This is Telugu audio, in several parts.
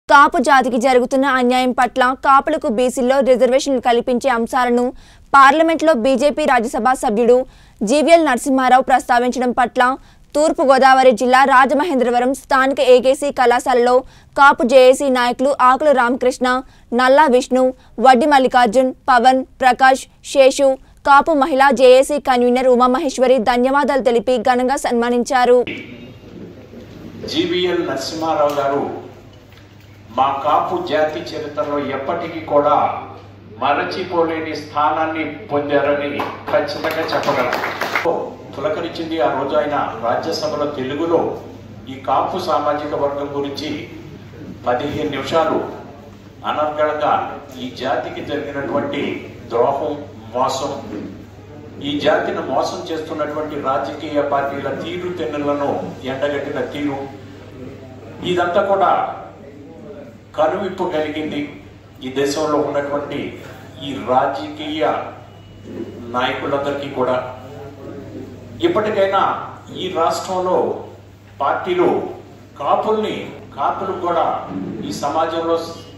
కాపు జాతికి జరుగుతున్న అన్యాయం పట్ల కాపులకు బీసీల్లో రిజర్వేషన్లు కల్పించే అంశాలను పార్లమెంట్లో బీజేపీ రాజ్యసభ సభ్యుడు జీవీఎల్ నరసింహారావు ప్రస్తావించడం పట్ల తూర్పు గోదావరి జిల్లా రాజమహేంద్రవరం స్థానిక ఏకేసీ కళాశాలలో కాపు జేఏసీ నాయకులు ఆకుల రామకృష్ణ నల్లా విష్ణు వడ్డి మల్లికార్జున్ పవన్ ప్రకాష్ శేషు కాపు మహిళా జేఏసీ కన్వీనర్ ఉమామహేశ్వరి ధన్యవాదాలు తెలిపి ఘనంగా సన్మానించారు జీవీఎల్ నరసింహారావు గారు మా కాపు జాతి చరిత్రలో ఎప్పటికీ కూడా మరచిపోలేని స్థానాన్ని పొందారని ఖచ్చితంగా చెప్పగలను పులకరించింది ఆ రోజు ఆయన రాజ్యసభలో తెలుగులో ఈ కాపు సామాజిక వర్గం గురించి పదిహేను నిమిషాలు అనర్గళంగా ఈ జాతికి జరిగినటువంటి ద్రోహం మోసం ఈ జాతిని మోసం చేస్తున్నటువంటి రాజకీయ పార్టీల తీరు తెన్నులను ఎండగట్టిన తీరు ఇదంతా కూడా కనువిప్పు కలిగింది ఈ దేశంలో ఉన్నటువంటి ఈ రాజకీయ నాయకులందరికీ కూడా ఇప్పటికైనా ఈ రాష్ట్రంలో పార్టీలు కాపుల్ని కాపులు కూడా ఈ సమాజంలో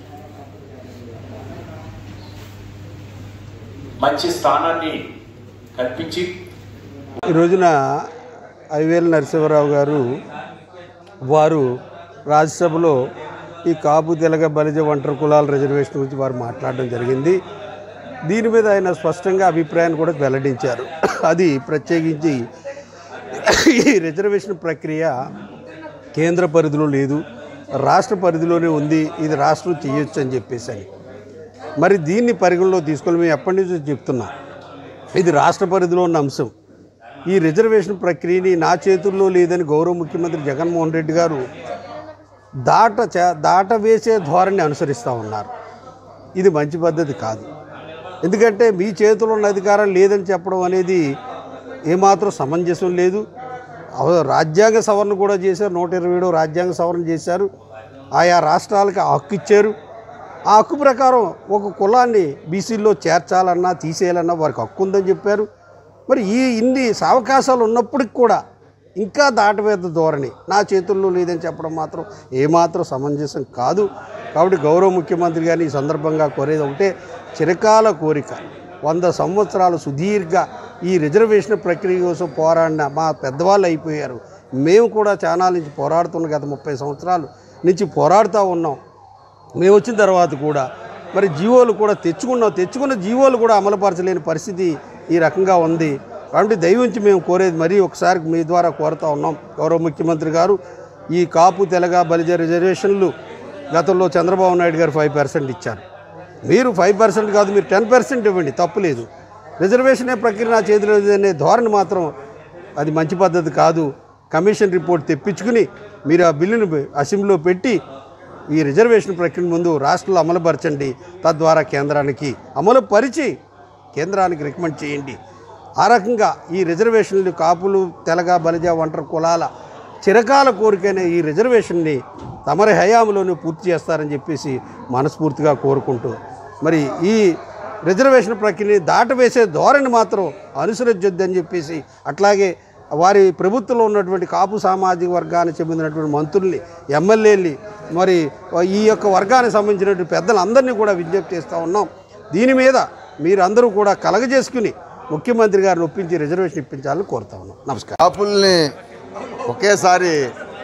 మంచి స్థానాన్ని కల్పించి ఈ రోజున ఐవేల నరసింహరావు గారు వారు రాజ్యసభలో ఈ కాపు తెలగ బలిజ ఒంటరి కులాల రిజర్వేషన్ గురించి వారు మాట్లాడడం జరిగింది దీని మీద ఆయన స్పష్టంగా అభిప్రాయాన్ని కూడా వెల్లడించారు అది ప్రత్యేకించి ఈ రిజర్వేషన్ ప్రక్రియ కేంద్ర పరిధిలో లేదు రాష్ట్ర పరిధిలోనే ఉంది ఇది రాష్ట్రం చేయొచ్చు అని చెప్పేసి అని మరి దీన్ని పరిగణలో తీసుకొని మేము ఎప్పటి నుంచో చెప్తున్నాం ఇది రాష్ట్ర పరిధిలో ఉన్న అంశం ఈ రిజర్వేషన్ ప్రక్రియని నా చేతుల్లో లేదని గౌరవ ముఖ్యమంత్రి జగన్మోహన్ రెడ్డి గారు దాట చే- దాట వేసే ధోరణి అనుసరిస్తూ ఉన్నారు ఇది మంచి పద్ధతి కాదు ఎందుకంటే మీ చేతిలో ఉన్న అధికారం లేదని చెప్పడం అనేది ఏమాత్రం సమంజసం లేదు అవ- రాజ్యాంగ సవరణ కూడా చేశారు నూట ఇరవై ఏడో రాజ్యాంగ సవరణ చేశారు ఆయా రాష్ట్రాలకు ఆ హక్కు ఇచ్చారు ఆ హక్కు ప్రకారం ఒక కులాన్ని బీసీల్లో చేర్చాలన్నా తీసేయాలన్నా వారికి హక్కు ఉందని చెప్పారు మరి ఈ ఇన్ని అవకాశాలు ఉన్నప్పటికి కూడా ఇంకా దాటవేత ధోరణి నా చేతుల్లో లేదని చెప్పడం మాత్రం ఏమాత్రం సమంజసం కాదు కాబట్టి గౌరవ ముఖ్యమంత్రి గారిని ఈ సందర్భంగా కోరేది ఒకటే చిరకాల కోరిక వంద సంవత్సరాలు సుదీర్ఘ ఈ రిజర్వేషన్ ప్రక్రియ కోసం పోరాడిన మా పెద్దవాళ్ళు అయిపోయారు మేము కూడా చాలా నుంచి పోరాడుతున్న గత ముప్పై సంవత్సరాలు నుంచి పోరాడుతూ ఉన్నాం మేము వచ్చిన తర్వాత కూడా మరి జీవోలు కూడా తెచ్చుకున్నాం తెచ్చుకున్న జీవోలు కూడా అమలుపరచలేని పరిస్థితి ఈ రకంగా ఉంది కాబట్టి దయవుంచి మేము కోరేది మరీ ఒకసారి మీ ద్వారా కోరుతా ఉన్నాం గౌరవ ముఖ్యమంత్రి గారు ఈ కాపు తెలగ బలిజ రిజర్వేషన్లు గతంలో చంద్రబాబు నాయుడు గారు ఫైవ్ పర్సెంట్ ఇచ్చారు మీరు ఫైవ్ పర్సెంట్ కాదు మీరు టెన్ పర్సెంట్ ఇవ్వండి తప్పులేదు రిజర్వేషన్ ప్రక్రియ నా చేతిలో అనే ధోరణి మాత్రం అది మంచి పద్ధతి కాదు కమిషన్ రిపోర్ట్ తెప్పించుకుని మీరు ఆ బిల్లును అసెంబ్లీలో పెట్టి ఈ రిజర్వేషన్ ప్రక్రియ ముందు రాష్ట్రంలో అమలుపరచండి తద్వారా కేంద్రానికి అమలు పరిచి కేంద్రానికి రికమెండ్ చేయండి ఆ రకంగా ఈ రిజర్వేషన్లు కాపులు తెలగ బలిజ ఒంటరి కులాల చిరకాల కోరికైన ఈ రిజర్వేషన్ని తమరి హయాంలోనే పూర్తి చేస్తారని చెప్పేసి మనస్ఫూర్తిగా కోరుకుంటూ మరి ఈ రిజర్వేషన్ ప్రక్రియని దాటవేసే ధోరణి మాత్రం అనుసరించొద్దని చెప్పేసి అట్లాగే వారి ప్రభుత్వంలో ఉన్నటువంటి కాపు సామాజిక వర్గానికి చెందినటువంటి మంత్రుల్ని ఎమ్మెల్యేల్ని మరి ఈ యొక్క వర్గానికి సంబంధించినటువంటి పెద్దలందరినీ కూడా విజ్ఞప్తి చేస్తూ ఉన్నాం దీని మీద మీరందరూ కూడా కలగజేసుకుని ముఖ్యమంత్రి గారిని ఒప్పించి రిజర్వేషన్ ఇప్పించాలని కోరుతా ఉన్నాం నమస్కారం కాపుల్ని ఒకేసారి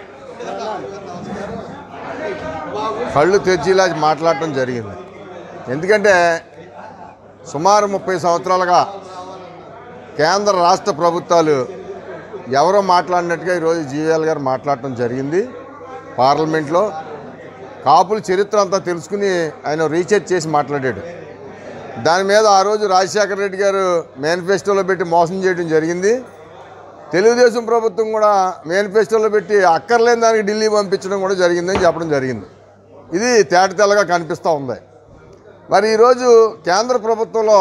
కళ్ళు తెచ్చేలా మాట్లాడటం జరిగింది ఎందుకంటే సుమారు ముప్పై సంవత్సరాలుగా కేంద్ర రాష్ట్ర ప్రభుత్వాలు ఎవరో మాట్లాడినట్టుగా ఈరోజు జీవీఎల్ గారు మాట్లాడటం జరిగింది పార్లమెంట్లో కాపుల చరిత్ర అంతా తెలుసుకుని ఆయన రీసెర్చ్ చేసి మాట్లాడాడు దాని మీద ఆ రోజు రాజశేఖర రెడ్డి గారు మేనిఫెస్టోలో పెట్టి మోసం చేయడం జరిగింది తెలుగుదేశం ప్రభుత్వం కూడా మేనిఫెస్టోలో పెట్టి అక్కర్లేని దానికి ఢిల్లీ పంపించడం కూడా జరిగిందని చెప్పడం జరిగింది ఇది తేటతెల్లగా కనిపిస్తూ ఉంది మరి ఈరోజు కేంద్ర ప్రభుత్వంలో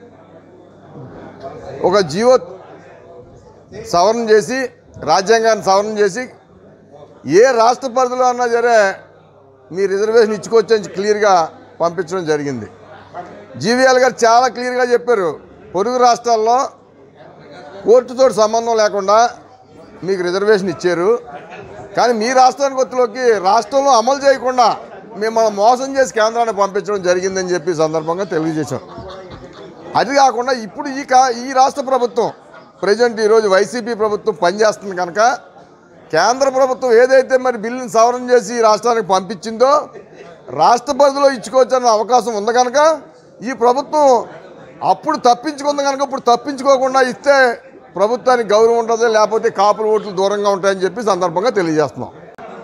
ఒక జీవో సవరణ చేసి రాజ్యాంగాన్ని సవరణ చేసి ఏ రాష్ట్ర పరిధిలో అన్నా సరే మీ రిజర్వేషన్ ఇచ్చుకోవచ్చు అని క్లియర్గా పంపించడం జరిగింది జీవీఎల్ గారు చాలా క్లియర్గా చెప్పారు పొరుగు రాష్ట్రాల్లో కోర్టుతో సంబంధం లేకుండా మీకు రిజర్వేషన్ ఇచ్చారు కానీ మీ రాష్ట్రానికి ఒత్తులోకి రాష్ట్రంలో అమలు చేయకుండా మిమ్మల్ని మోసం చేసి కేంద్రాన్ని పంపించడం జరిగిందని చెప్పి ఈ సందర్భంగా తెలియజేశాం అది కాకుండా ఇప్పుడు ఈ కా ఈ రాష్ట్ర ప్రభుత్వం ప్రజెంట్ ఈరోజు వైసీపీ ప్రభుత్వం పనిచేస్తుంది కనుక కేంద్ర ప్రభుత్వం ఏదైతే మరి బిల్లుని సవరణ చేసి ఈ రాష్ట్రానికి పంపించిందో రాష్ట్ర పరిధిలో ఇచ్చుకోవచ్చన్న అవకాశం ఉంది కనుక ఈ ప్రభుత్వం అప్పుడు తప్పించుకుంది కనుక ఇప్పుడు తప్పించుకోకుండా ఇస్తే ప్రభుత్వానికి గౌరవం ఉంటుంది లేకపోతే కాపుల ఓట్లు దూరంగా ఉంటాయని చెప్పి సందర్భంగా తెలియజేస్తున్నాం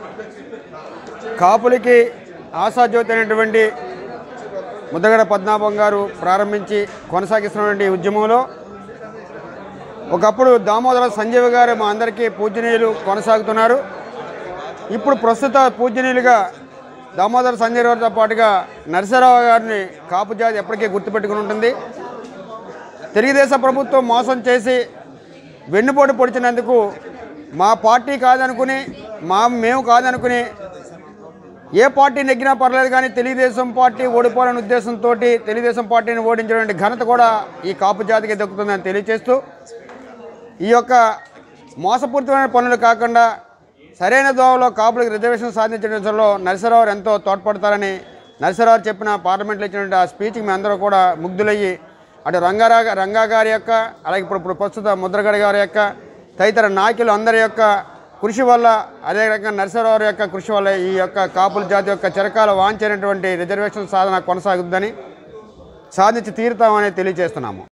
కాపులకి ఆశాజ్యోతి అయినటువంటి ముద్దగడ పద్మనాభం గారు ప్రారంభించి కొనసాగిస్తున్నటువంటి ఈ ఉద్యమంలో ఒకప్పుడు దామోదర సంజీవ్ గారు మా అందరికీ పూజనీయులు కొనసాగుతున్నారు ఇప్పుడు ప్రస్తుత పూజనీయులుగా దామోదర సంజయ్ గారితో పాటుగా నరసరావు గారిని కాపు జాతి ఎప్పటికీ గుర్తుపెట్టుకుని ఉంటుంది తెలుగుదేశం ప్రభుత్వం మోసం చేసి వెన్నుపోటు పొడిచినందుకు మా పార్టీ కాదనుకుని మా మేము కాదనుకుని ఏ పార్టీ నెగ్గినా పర్లేదు కానీ తెలుగుదేశం పార్టీ ఓడిపోవాలనే ఉద్దేశంతో తెలుగుదేశం పార్టీని ఓడించడానికి ఘనత కూడా ఈ కాపు జాతికి దక్కుతుందని తెలియజేస్తూ ఈ యొక్క మోసపూరితమైన పనులు కాకుండా సరైన దోవలో కాపులకు రిజర్వేషన్ సాధించడంలో నరసరావు ఎంతో తోడ్పడతారని నరసరావు చెప్పిన పార్లమెంట్లో ఇచ్చినటువంటి ఆ స్పీచ్కి మేము అందరూ కూడా ముగ్ధులయ్యి అటు రంగారా రంగా గారి యొక్క అలాగే ఇప్పుడు ఇప్పుడు ప్రస్తుత ముద్రగడ గారి యొక్క తదితర నాయకులు అందరి యొక్క కృషి వల్ల అదే రకంగా నరసరావు యొక్క కృషి వల్ల ఈ యొక్క కాపుల జాతి యొక్క చిరకాల వాంఛైనటువంటి రిజర్వేషన్ సాధన కొనసాగుతుందని సాధించి తీరుతామని తెలియజేస్తున్నాము